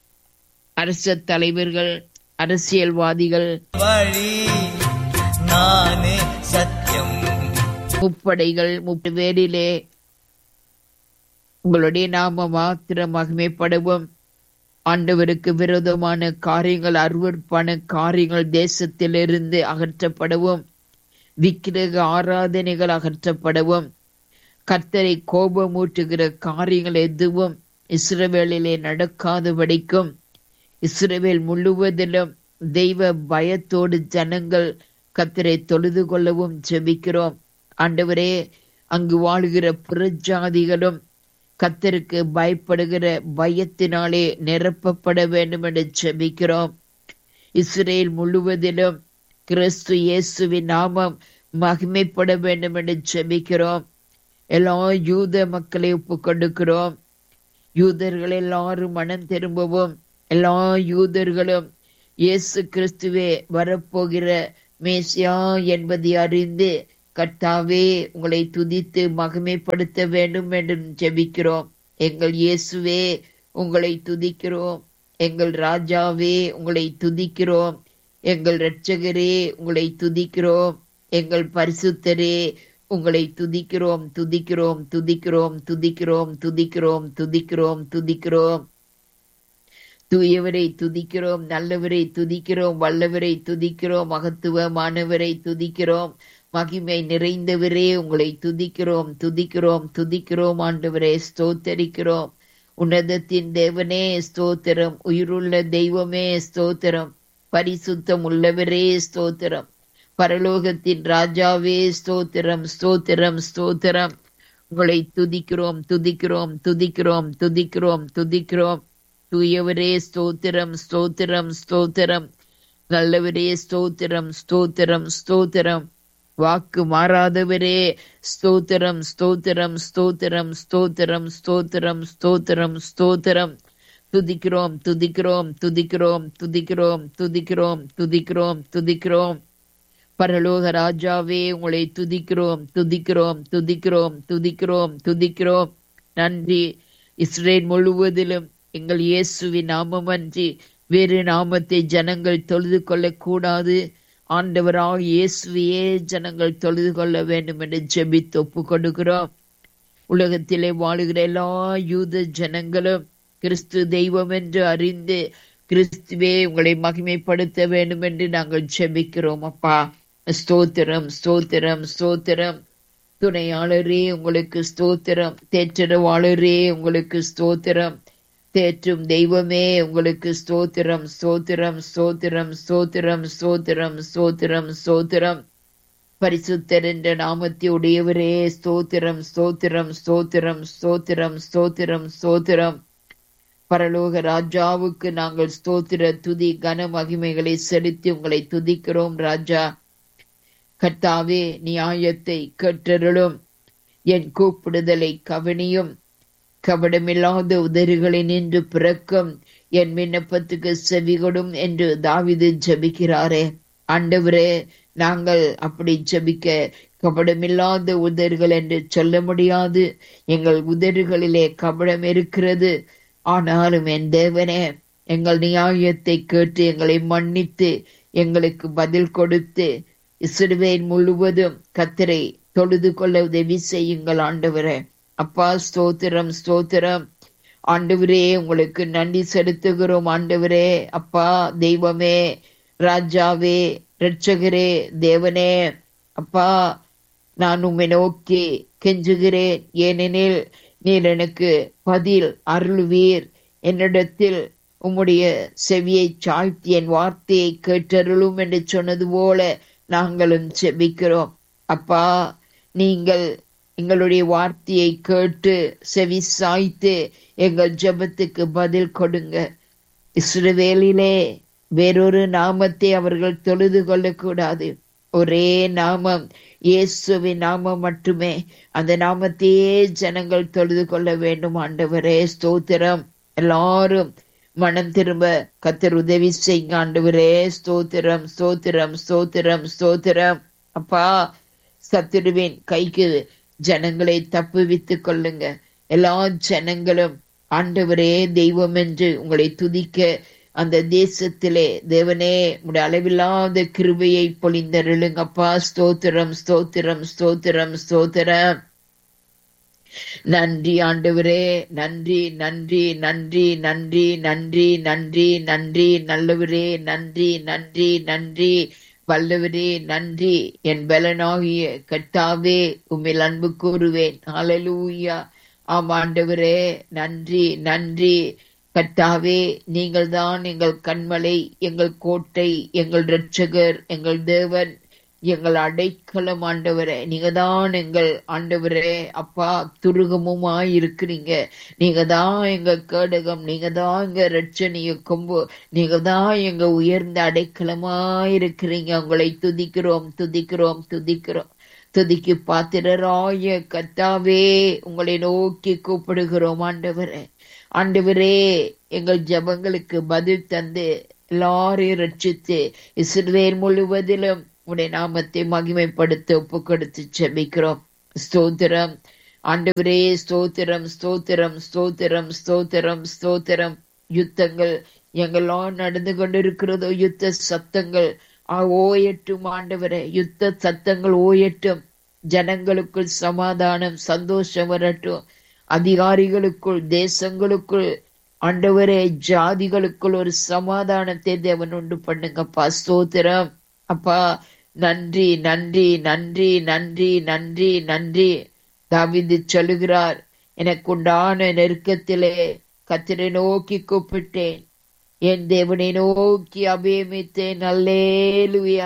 அரச தலைவர்கள் அரசியல்வாதிகள் வழி நானே சத்தியம் முப்படைகள் முப்பது பேரிலே உங்களுடைய நாம மாத்திரம் மகிமைப்படவும் ஆண்டவருக்கு விரோதமான காரியங்கள் அருவருப்பான காரியங்கள் தேசத்திலிருந்து அகற்றப்படவும் விக்கிரக ஆராதனைகள் அகற்றப்படவும் கர்த்தரை கோபமூட்டுகிற காரியங்கள் எதுவும் இஸ்ரவேலிலே நடக்காதபடிக்கும் இஸ்ரவேல் முழுவதிலும் தெய்வ பயத்தோடு ஜனங்கள் கர்த்தரை தொழுது கொள்ளவும் ஜெபிக்கிறோம் ஆண்டவரே அங்கு வாழுகிற புறஜாதிகளும் கத்தருக்கு பயப்படுகிற பயத்தினாலே நிரப்பப்பட வேண்டும் என்று ஜெபிக்கிறோம் இஸ்ரேல் முழுவதிலும் கிறிஸ்து இயேசுவின் நாமம் மகிமைப்பட வேண்டும் என்று ஜெபிக்கிறோம் எல்லா யூத மக்களை ஒப்பு கொடுக்கிறோம் யூதர்கள் எல்லாரும் மனம் திரும்பவும் எல்லா யூதர்களும் இயேசு கிறிஸ்துவே வரப்போகிற மேசியா என்பதை அறிந்து கர்த்தாவே உங்களை துதித்து மகிமைப்படுத்த வேண்டும் என்று ஜெபிக்கிறோம் எங்கள் இயேசுவே உங்களை துதிக்கிறோம் எங்கள் ராஜாவே உங்களை துதிக்கிறோம் எங்கள் இரட்சகரே உங்களை துதிக்கிறோம் எங்கள் பரிசுத்தரே உங்களை துதிக்கிறோம் துதிக்கிறோம் துதிக்கிறோம் துதிக்கிறோம் துதிக்கிறோம் துதிக்கிறோம் துதிக்கிறோம் தூயவரை துதிக்கிறோம் நல்லவரை துதிக்கிறோம் வல்லவரை துதிக்கிறோம் மகத்துவமானவரை துதிக்கிறோம் மகிமை நிறைந்தவரே உங்களை துதிக்கிறோம் துதிக்கிறோம் துதிக்கிறோம் ஆண்டவரே ஸ்தோத்தரிக்கிறோம் உன்னதத்தின் தேவனே ஸ்தோத்திரம் உயிருள்ள தெய்வமே ஸ்தோத்திரம் பரிசுத்தம் உள்ளவரே ஸ்தோத்திரம் பரலோகத்தின் ராஜாவே ஸ்தோத்திரம் ஸ்தோத்திரம் ஸ்தோத்திரம் உங்களை துதிக்கிறோம் துதிக்கிறோம் துதிக்கிறோம் துதிக்கிறோம் துதிக்கிறோம் தூயவரே ஸ்தோத்திரம் ஸ்தோத்திரம் ஸ்தோத்திரம் நல்லவரே ஸ்தோத்திரம் ஸ்தோத்திரம் ஸ்தோத்திரம் வாக்கு மாறாதவரே ஸ்தோத்திரம் ஸ்தோத்திரம் ஸ்தோத்திரம் ஸ்தோத்திரம் ஸ்தோத்திரம் ஸ்தோத்திரம் ஸ்தோத்திரம் துதிக்கிறோம் துதிக்கிறோம் துதிக்கிறோம் துதிக்கிறோம் துதிக்கிறோம் துதிக்கிறோம் துதிக்கிறோம் பரலோக ராஜாவே உங்களை துதிக்கிறோம் துதிக்கிறோம் துதிக்கிறோம் துதிக்கிறோம் துதிக்கிறோம் நன்றி இஸ்ரேல் முழுவதிலும் எங்கள் இயேசுவின் நாமமன்றி வேறு நாமத்தை ஜனங்கள் தொழுது கொள்ளக்கூடாது ஆண்டவராக இயேசுவையே ஜனங்கள் தொழுது கொள்ள வேண்டும் என்று ஜெபித்து ஒப்பு கொடுக்கிறோம் உலகத்திலே வாழுகிற எல்லா யூத ஜனங்களும் கிறிஸ்து தெய்வம் என்று அறிந்து கிறிஸ்துவே உங்களை மகிமைப்படுத்த வேண்டும் என்று நாங்கள் ஜெபிக்கிறோம் அப்பா ஸ்தோத்திரம் ஸ்தோத்திரம் ஸ்தோத்திரம் துணையாளரே உங்களுக்கு ஸ்தோத்திரம் தேற்றரவாளரே உங்களுக்கு ஸ்தோத்திரம் தேற்றும் தெய்வமே உங்களுக்கு ஸ்தோத்திரம் ஸ்தோத்திரம் ஸ்தோத்திரம் ஸ்தோத்திரம் ஸ்தோத்திரம் ஸ்தோத்திரம் ஸ்தோத்திரம் பரிசுத்தர் என்ற நாமத்தை உடையவரே ஸ்தோத்திரம் ஸ்தோத்திரம் ஸ்தோத்திரம் ஸ்தோத்திரம் ஸ்தோத்திரம் ஸ்தோத்திரம் பரலோக ராஜாவுக்கு நாங்கள் ஸ்தோத்திர துதி கன மகிமைகளை செலுத்தி உங்களை துதிக்கிறோம் ராஜா கர்த்தாவே நியாயத்தை கேட்டருளும் என் கூப்பிடுதலை கவனியும் கபடமில்லாத உதறுகளை நின்று பிறக்கும் என் விண்ணப்பத்துக்கு செவிகொடும் என்று தாவிது ஜபிக்கிறாரே ஆண்டவரே நாங்கள் அப்படி ஜபிக்க கபடமில்லாத உதறுகள் என்று சொல்ல முடியாது எங்கள் உதறுகளிலே கபடம் இருக்கிறது ஆனாலும் என் தேவனே எங்கள் நியாயத்தை கேட்டு எங்களை மன்னித்து எங்களுக்கு பதில் கொடுத்து இஸ்ரவேல் முழுவதும் கத்தரை தொழுது கொள்ள உதவி செய்யுங்கள் ஆண்டவரே அப்பா ஸ்தோத்திரம் ஸ்தோத்திரம் ஆண்டவரே உங்களுக்கு நன்றி செலுத்துகிறோம் ஆண்டவரே அப்பா தெய்வமே ராஜாவே இரட்சகரே தேவனே அப்பா நான் உம்மை நோக்கி கெஞ்சுகிறேன் ஏனெனில் நீர் எனக்கு பதில் அருள்வீர் என்னிடத்தில் உம்முடைய செவியை சாழ்த்தி என் வார்த்தையை கேட்டருளும் என்று சொன்னது போல நாங்களும் செபிக்கிறோம் அப்பா நீங்கள் எங்களுடைய வார்த்தையை கேட்டு செவி சாய்த்து எங்கள் ஜெபத்துக்கு பதில் கொடுங்க இஸ்ரவேலிலே வேறொரு நாமத்தை அவர்கள் தொழுது கொள்ளக்கூடாது ஒரே நாமம் இயேசுவின் நாமம் மட்டுமே அந்த நாமத்தையே ஜனங்கள் தொழுது கொள்ள வேண்டும் ஆண்டவரே ஸ்தோத்திரம் எல்லாரும் மனம் திரும்ப கத்தர் உதவி செய்யுங்க ஆண்டவரே ஸ்தோத்திரம் ஸ்தோத்திரம் ஸ்தோத்திரம் ஸ்தோத்திரம் அப்பா சத்துருவின் கைக்கு ஜனங்களை தப்புவித்துக் கொள்ளுங்க எல்லா ஜனங்களும் ஆண்டவரே தெய்வம் என்று உங்களை துதிக்க அந்த தேசத்திலே தேவனே உடைய அளவில்லாத கிருபையை பொழிந்தருளுங்கப்பா ஸ்தோத்திரம் ஸ்தோத்திரம் ஸ்தோத்திரம் ஸ்தோத்திரம் நன்றி ஆண்டவரே நன்றி நன்றி நன்றி நன்றி நன்றி நன்றி நன்றி நல்லவரே நன்றி நன்றி நன்றி வல்லவரே நன்றி என் பலனாகிய கட்டாவே உம்மில் அன்பு கூறுவேன் ஹalleluya ஆம் ஆண்டவரே நன்றி நன்றி கர்த்தாவே நீங்கள் தான் எங்கள் கண்மலை எங்கள் கோட்டை எங்கள் இரட்சகர் எங்கள் தேவன் எங்கள் அடைக்கலம் ஆண்டவரே நீங்க தான் எங்கள் ஆண்டவரே அப்பா துருகமுமாய் இருக்கிறீங்க நீங்க தான் எங்க கேடகம் நீங்க தான் எங்க ரட்சணிய கொம்பு நீங்க தான் எங்க உயர்ந்த அடைக்கலமாய் இருக்கிறீங்க உங்களை துதிக்கிறோம் துதிக்கிறோம் துதிக்கிறோம் துதிக்கு பாத்திரராய கர்த்தாவே உங்களை நோக்கி கூப்பிடுகிறோம் ஆண்டவரே ஆண்டவரே எங்கள் ஜெபங்களுக்கு பதில் தந்து எல்லாரையும் ரட்சித்து இஸ்ரவேல் முழுவதிலும் உடைய நாமத்தை மகிமைப்படுத்த ஒப்பு கொடுத்து செபிக்கிறோம் ஸ்தோத்திரம் ஆண்டவரே ஸ்தோத்திரம் ஸ்தோத்திரம் ஸ்தோத்திரம் ஸ்தோத்திரம் ஸ்தோத்திரம் யுத்தங்கள் எங்கெல்லாம் நடந்து கொண்டிருக்கிறதோ யுத்த சத்தங்கள் ஆ, ஓயட்டும் ஆண்டவரே யுத்த சத்தங்கள் ஓயட்டும் ஜனங்களுக்குள் சமாதானம் சந்தோஷம் வரட்டும் அதிகாரிகளுக்குள் தேசங்களுக்குள் ஆண்டவரே ஜாதிகளுக்குள் ஒரு சமாதானத்தை தேவன் உண்டு பண்ணுங்கப்பா ஸ்தோத்திரம் அப்பா நன்றி நன்றி நன்றி நன்றி நன்றி நன்றி தாவிது சொல்லுகிறார் எனக்கு உண்டான நெருக்கத்திலே கத்திரை நோக்கி கூப்பிட்டேன் என் தேவனை நோக்கி அபியமித்தேன் அல்லேலுயா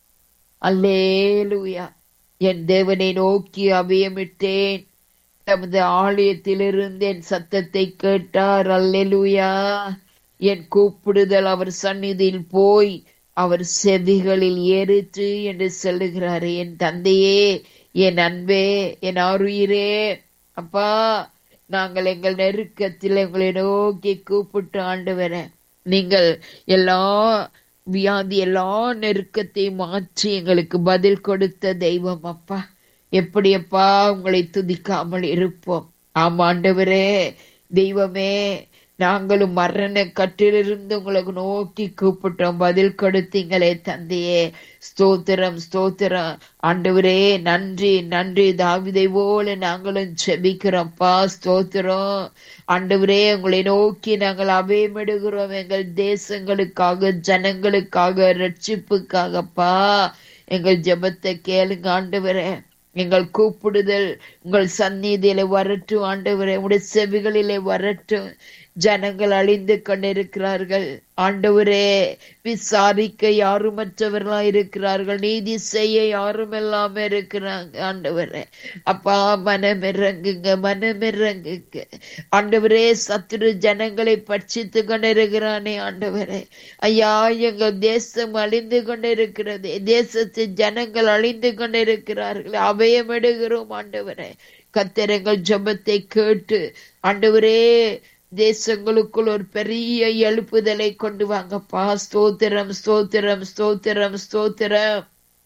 அல்லேலுயா என் தேவனை நோக்கி அபியமிட்டேன் தமது ஆலயத்திலிருந்து என் சத்தத்தை கேட்டார் அல்லேலுயா என் கூப்பிடுதல் அவர் சந்நிதியில் போய் அவர் செவிகளில் ஏறிற்று என்று சொல்லுகிறார் என் தந்தையே என் அன்பே என் ஆருயிரே அப்பா நாங்கள் எங்கள் நெருக்கத்தில் உங்களை நோக்கி கூப்பிட்டு ஆண்டு நீங்கள் எல்லா வியாதி எல்லா நெருக்கத்தையும் மாற்றி எங்களுக்கு பதில் கொடுத்த தெய்வம் அப்பா எப்படி அப்பா உங்களை துதிக்காமல் இருப்போம் ஆமாண்டவரே தெய்வமே நாங்களும் மரண கட்டிலிருந்து உங்களுக்கு நோக்கி கூப்பிட்டோம் பதில் கொடுத்தீங்களே தந்தையே ஸ்தோத்திரம் ஸ்தோத்திரம் ஆண்டவரே நன்றி நன்றி தாவிதை போல நாங்களும் செபிக்கிறோம்ப்பா ஸ்தோத்திரம் ஆண்டவரே உங்களை நோக்கி நாங்கள் அபயமிடுகிறோம் எங்கள் தேசங்களுக்காக ஜனங்களுக்காக ரட்சிப்புக்காகப்பா எங்கள் ஜெபத்தை கேளுங்க ஆண்டவரே எங்கள் கூப்பிடுதல் உங்கள் சந்நிதியில வரட்டும் ஆண்டவரே உடைய செவிகளிலே வரட்டும் ஜனங்கள் அழிந்து கொண்டிருக்கிறார்கள் ஆண்டவரே விசாரிக்க யாருமற்றவர்களா இருக்கிறார்கள் நீதி செய்ய யாரும் இல்லாம இருக்கிறாங்க ஆண்டவரே அப்பா மனமிறங்குங்க மனமிறங்குங்க ஆண்டவரே சத்துரு ஜனங்களை பட்சித்து கொண்டிருக்கிறானே ஆண்டவரே ஐயா எங்க தேசம் அழிந்து கொண்டிருக்கிறது தேசத்து ஜனங்கள் அழிந்து கொண்டிருக்கிறார்கள் அபயமிடுகிறோம் ஆண்டவரே கத்திரங்கள் ஜபத்தை கேட்டு ஆண்டவரே தேசங்களுக்குள் ஒரு பெரிய எழுப்புதலை கொண்டு வாங்கப்பா ஸ்தோத்திரம் ஸ்தோத்திரம் ஸ்தோத்திரம் ஸ்தோத்திரம்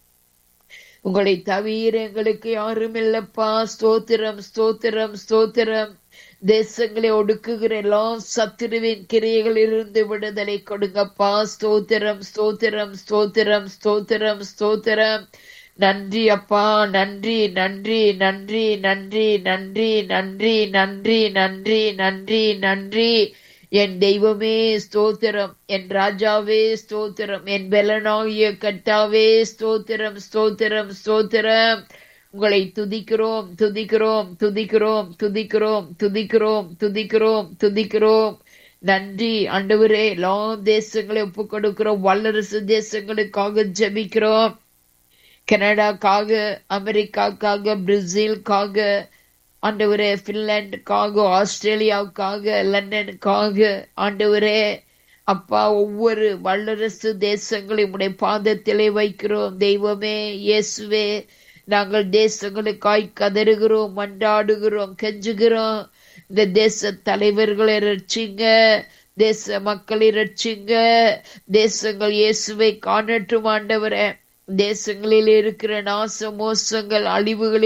உங்களை தவிர எங்களுக்கு யாரும் இல்லப்பா ஸ்தோத்திரம் ஸ்தோத்திரம் ஸ்தோத்திரம் தேசங்களை ஒடுக்குகிற எல்லா சத்துருவின் கிரியைகளிலிருந்து விடுதலை கொடுங்கப்பா ஸ்தோத்திரம் ஸ்தோத்திரம் ஸ்தோத்திரம் ஸ்தோத்திரம் ஸ்தோத்திரம் நன்றி அப்பா நன்றி நன்றி நன்றி நன்றி நன்றி நன்றி நன்றி நன்றி நன்றி நன்றி என் தெய்வமே ஸ்தோத்திரம் என் ராஜாவே ஸ்தோத்திரம் என் பெலனாகிய கட்டாவே ஸ்தோத்திரம் ஸ்தோத்திரம் ஸ்தோத்திரம் உங்களை துதிக்கிறோம் துதிக்கிறோம் துதிக்கிறோம் துதிக்கிறோம் துதிக்கிறோம் துதிக்கிறோம் துதிக்கிறோம் நன்றி ஆண்டவரே எல்லா தேசங்களை ஒப்பு கொடுக்கிறோம் வல்லரசு தேசங்களுக்காக ஜெபிக்கிறோம் கனடாக்காக அமெரிக்காக்காக பிரேசிலுக்காக ஆண்டவரே பின்லாண்டுக்காக ஆஸ்திரேலியாவுக்காக லண்டனுக்காக ஆண்டவரே அப்பா ஒவ்வொரு வல்லரசு தேசங்களையும் உடைய பாதத்திலே வைக்கிறோம் தெய்வமே இயேசுவே நாங்கள் தேசங்களுக்காய் கதறுகிறோம் மன்றாடுகிறோம் கெஞ்சுகிறோம் இந்த தேச தலைவர்களை ரட்சிங்க தேச மக்களை ரட்சிங்க தேசங்கள் இயேசுவை காணட்டும் ஆண்டவரே தேசங்களில் இருக்கிற நாச மோசங்கள்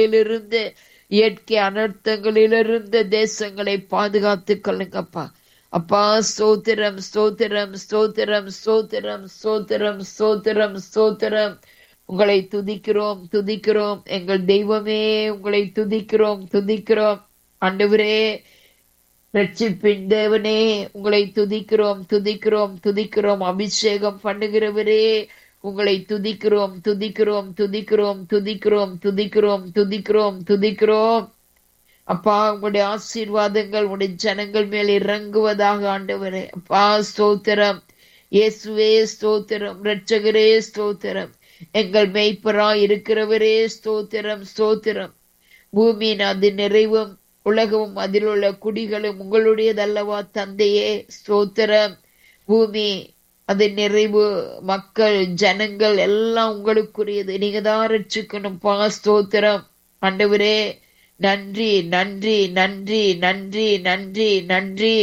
அழிவுகளிலிருந்து இயற்கை அனர்த்தங்களிலிருந்து தேசங்களை பாதுகாத்துக் கொள்ளுங்கப்பா அப்பா ஸ்தோத்திரம் ஸ்தோத்திரம் ஸ்தோத்திரம் ஸ்தோத்திரம் ஸ்தோத்திரம் ஸ்தோத்திரம் ஸ்தோத்திரம் உங்களை துதிக்கிறோம் துதிக்கிறோம் எங்கள் தெய்வமே உங்களை துதிக்கிறோம் துதிக்கிறோம் ஆண்டவரே ரட்சிப்பின் தேவனே உங்களை துதிக்கிறோம் துதிக்கிறோம் துதிக்கிறோம் அபிஷேகம் பண்ணுகிறவரே உங்களை துதிக்கிறோம் துதிக்கிறோம் துதிக்கிறோம் துதிக்கிறோம் துதிக்கிறோம் துதிக்கிறோம் துதிக்கிறோம் அப்பா உங்களுடைய ஆசீர்வாதங்கள் உங்களுடைய ஜனங்கள் மேல் இறங்குவதாக ஆண்டவரே அப்பா ஸ்தோத்திரம் இயேசுவே ஸ்தோத்திரம் இரட்சகரே ஸ்தோத்திரம் எங்கள் மெய்ப்பரா இருக்கிறவரே ஸ்தோத்திரம் ஸ்தோத்திரம் பூமியின் அது நிறைவும் உலகமும் அதில் உள்ள குடிகளும் உங்களுடையதல்லவா தந்தையே ஸ்தோத்திரம் பூமி அது நிறைவு மக்கள் ஜனங்கள் எல்லாம் உங்களுக்குரியது நீங்க தான் ரட்சிக்கணும் பா ஸ்தோத்திரம் ஆண்டவரே நன்றி நன்றி நன்றி நன்றி நன்றி நன்றி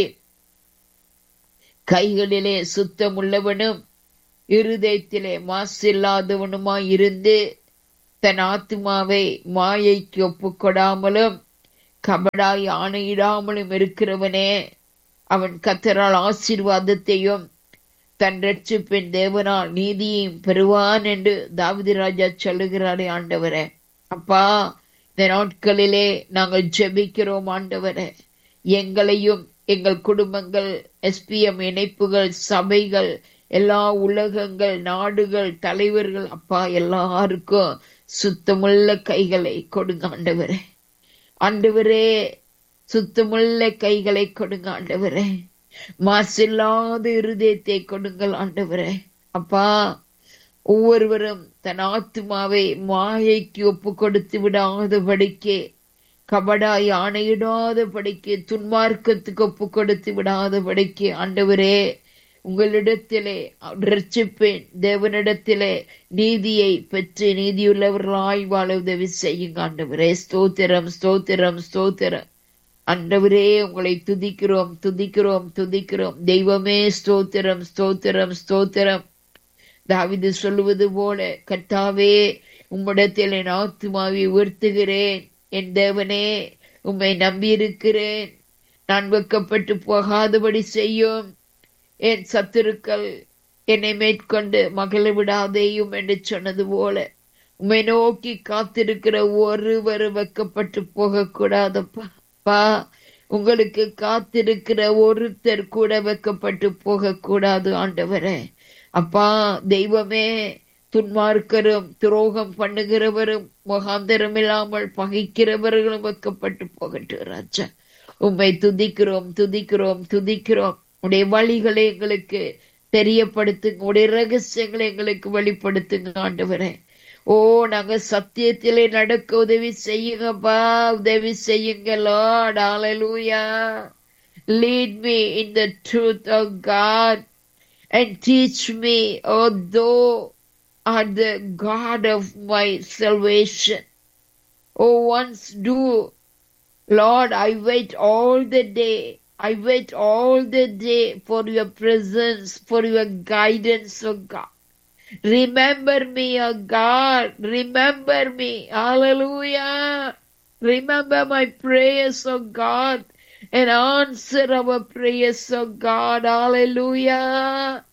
கைகளிலே சுத்தமுள்ளவனும் இருதயத்திலே மாசில்லாதவனுமாய் இருந்து தன் ஆத்மாவை மாயைக்கு ஒப்புக்கொடாமலும் கபடாய் ஆணையிடாமலும் இருக்கிறவனே அவன் கத்தரால் ஆசீர்வாதத்தையும் தன் ரட்சிப்பின் தேவனால் நீதியையும் பெறுவான் என்று தாவிதி ராஜா சொல்லுகிறாரே ஆண்டவரே அப்பா இந்த நாட்களிலே நாங்கள் ஜெபிக்கிறோம் ஆண்டவரே எங்களையும் எங்கள் குடும்பங்கள் எஸ்பிஎம் இணைப்புகள் சபைகள் எல்லா உலகங்கள் நாடுகள் தலைவர்கள் அப்பா எல்லாருக்கும் சுத்தமுள்ள கைகளை கொடுங்க ஆண்டவரே ஆண்டவரே சுத்தமுள்ள கைகளை கொடுங்க ஆண்டவரே மாசில்லாத இருதயத்தை கொடுங்கள் ஆண்டவரே அப்பா ஒவ்வொருவரும் தன் ஆத்மாவை மாயைக்கு ஒப்பு கொடுத்து விடாதபடிக்கு கபடாய் ஆணையிடாதபடிக்கு துன்மார்க்கத்துக்கு ஒப்பு கொடுத்து விடாதபடிக்கு ஆண்டவரே உங்களிடத்திலே ரட்சிப்பேன் தேவனிடத்திலே நீதியை பெற்று நீதியுள்ளவர்களாய் வாழ உதவி செய்யுங்க ஆண்டவரே ஸ்தோத்திரம் ஸ்தோத்திரம் ஸ்தோத்திரம் அண்டவரே உங்களை துதிக்கிறோம் துதிக்கிறோம் துதிக்கிறோம் தெய்வமே ஸ்தோத்திரம் ஸ்தோத்திரம் ஸ்தோத்திரம் தாவிது சொல்லுவது போல கர்த்தாவே உம்மிடத்தில் என் ஆத்துமாவை உயர்த்துகிறேன் என் தேவனே உம்மை நம்பியிருக்கிறேன் நான் வெக்கப்பட்டு போகாதபடி செய்யும் என் சத்துருக்கள் என்னை மேற்கொண்டு மகள விடாதேயும் என்று சொன்னது போல உம்மை நோக்கி காத்திருக்கிற ஒருவர் வெக்கப்பட்டு போகக்கூடாதப்பா பா உங்களுக்கு காத்திருக்கிற ஒருத்தர் கூட வைக்கப்பட்டு போக கூடாது ஆண்டவரே அப்பா தெய்வமே துன்மார்க்கரும் துரோகம் பண்ணுகிறவரும் முகாந்தரம் இல்லாமல் பகைக்கிறவர்களும் வைக்கப்பட்டு போகட்டும் ராஜா உம்மை துதிக்கிறோம் துதிக்கிறோம் துதிக்கிறோம் உடைய வழிகளை எங்களுக்கு தெரியப்படுத்துங்க உடைய ரகசியங்களை எங்களுக்கு வெளிப்படுத்துங்க ஆண்டவரே ஓ நாங்க சத்தியத்திலே நடக்க உதவி செய்யுங்கப்பா உதவி செய்யுங்க லார்ட் ஹalleluya lead me in the truth of god and teach me oh thou art the god of my salvation oh once do lord i wait all the day i wait all the day for your presence for your guidance oh god Remember me, O God. Remember me. Hallelujah. Remember my prayers, O God, and answer our prayers, O God. Hallelujah.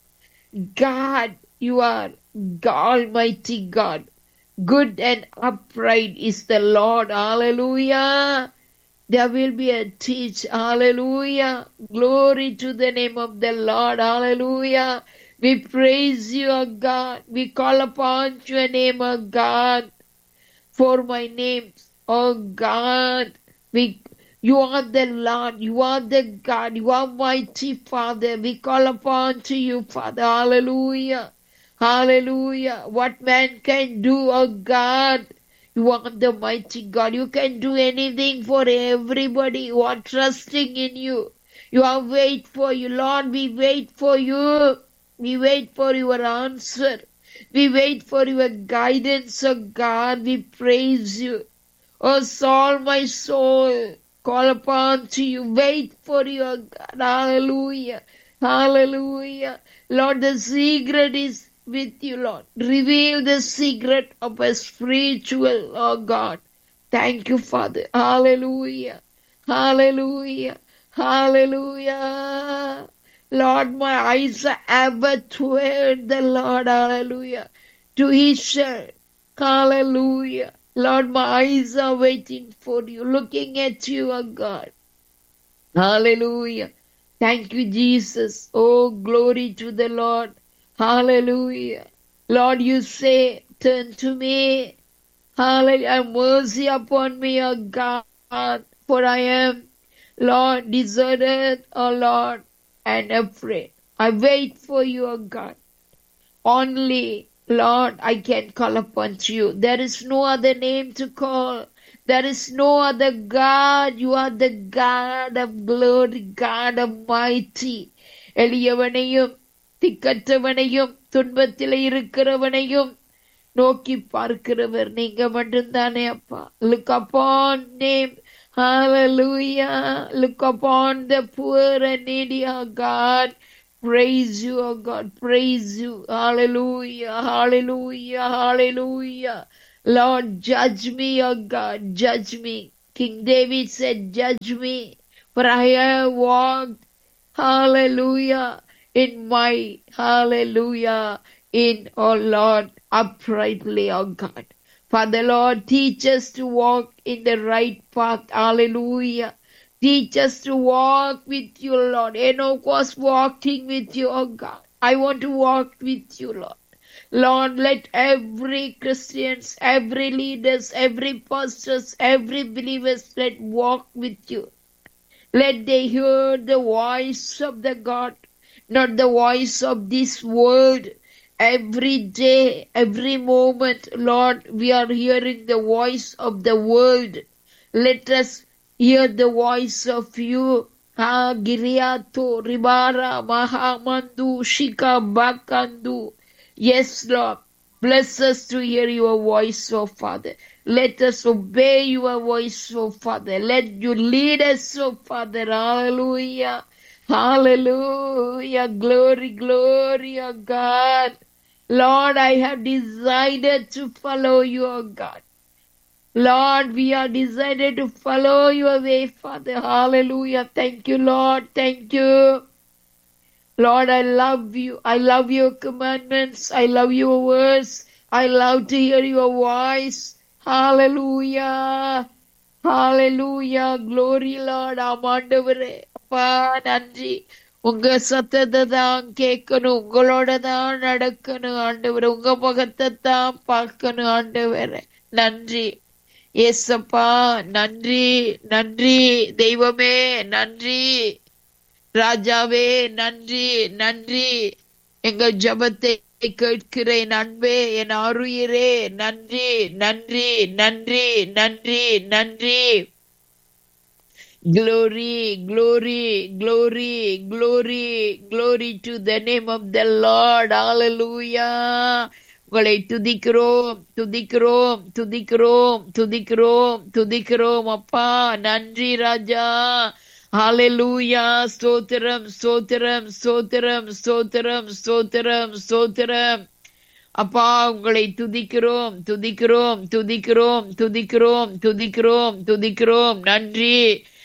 God, you are Almighty God. Good and upright is the Lord. Hallelujah. There will be a teach. Hallelujah. Glory to the name of the Lord. Hallelujah. We praise you, O God. We call upon your name, O God, for my name, O God. We, you are the Lord. You are the God. You are mighty Father. We call upon to you, Father. Hallelujah. Hallelujah. What man can do, O God. You are the mighty God. You can do anything for everybody who are trusting in you. You are wait for you, Lord. We wait for you. We wait for your answer. We wait for your guidance, O God. We praise you. O soul, my soul, call upon to you. Wait for you, O God. Hallelujah. Hallelujah. Lord, the secret is with you, Lord. Reveal the secret of a spiritual, oh God. Thank you, Father. Hallelujah. Hallelujah. Hallelujah. Lord, my eyes are ever toward the Lord. Hallelujah. To his shirt. Hallelujah. Lord, my eyes are waiting for you, looking at you, oh God. Hallelujah. Thank you, Jesus. Oh, glory to the Lord. Hallelujah. Lord, you say, turn to me. Hallelujah. Have mercy upon me, O God, for I am, Lord, deserted, O Lord, and afraid. I wait for you, O God. Only, Lord, I can call upon you. There is no other name to call. There is no other God. You are the God of glory, God of mighty. எளியவனையும் திக்கற்றவனையும் துன்பத்தில் இருக்கிறவனையும் நோக்கி பார்க்கிறவர் நீங்க மட்டும்தானே அப்பா look upon name Hallelujah. Look upon the poor and needy, oh God. Praise you, oh God. Praise you. Hallelujah. Hallelujah. Hallelujah. Lord, judge me, oh God. Judge me. King David said, Judge me, for I have walked, hallelujah, in my, hallelujah, in, oh Lord, uprightly, oh God. Father Lord, teach us to walk in the right path. Hallelujah. Teach us to walk with you, Lord. Enoch was walking with you, oh God. I want to walk with you, Lord. Lord, let every Christians, every leaders, every pastors, every believers, let walk with you. Let they hear the voice of the God, not the voice of this world. Every day, every moment, Lord, we are hearing the voice of the world. Let us hear the voice of you. Ha Giriato, Ribara, Mahamandu, Shika, Bakandu. Yes, Lord. Bless us to hear your voice, oh Father. Let us obey your voice, oh Father. Let you lead us, oh Father. Hallelujah. Hallelujah. Glory, glory, oh God. Lord, I have decided to follow you, oh God. Lord, we are decided to follow your way, Father. Hallelujah. Thank you, Lord. Thank you. Lord, I love you. I love your commandments. I love your words. I love to hear your voice. Hallelujah. Hallelujah. Glory, Lord. ஆமாண்டவரே அப்பா நன்றி உங்க சத்தத்தை தான் கேட்கணும் உங்களோட தான் நடக்கணும் ஆண்டவர் உங்க முகத்தை தான் பார்க்கணும் ஆண்டவரே நன்றி ஏசப்பா நன்றி நன்றி தெய்வமே நன்றி ராஜாவே நன்றி நன்றி எங்க ஜபத்தை கேட்கிறேன் அன்பே என் ஆருயிரே நன்றி நன்றி நன்றி நன்றி நன்றி Glory, glory, glory, glory, glory to the name of the Lord. Hallelujah. உங்களை துதிக்கிறோம் துதிக்கிறோம் துதிக்கிறோம் துதிக்கிறோம் துதிக்கிறோம் அப்பா நன்றி ராஜா ஹalleluya ஸ்தோத்திரம் ஸ்தோத்திரம் ஸ்தோத்திரம் ஸ்தோத்திரம் ஸ்தோத்திரம் ஸ்தோத்திரம் அப்பா உங்களை துதிக்கிறோம் துதிக்கிறோம் துதிக்கிறோம் துதிக்கிறோம் துதிக்கிறோம் துதிக்கிறோம் நன்றி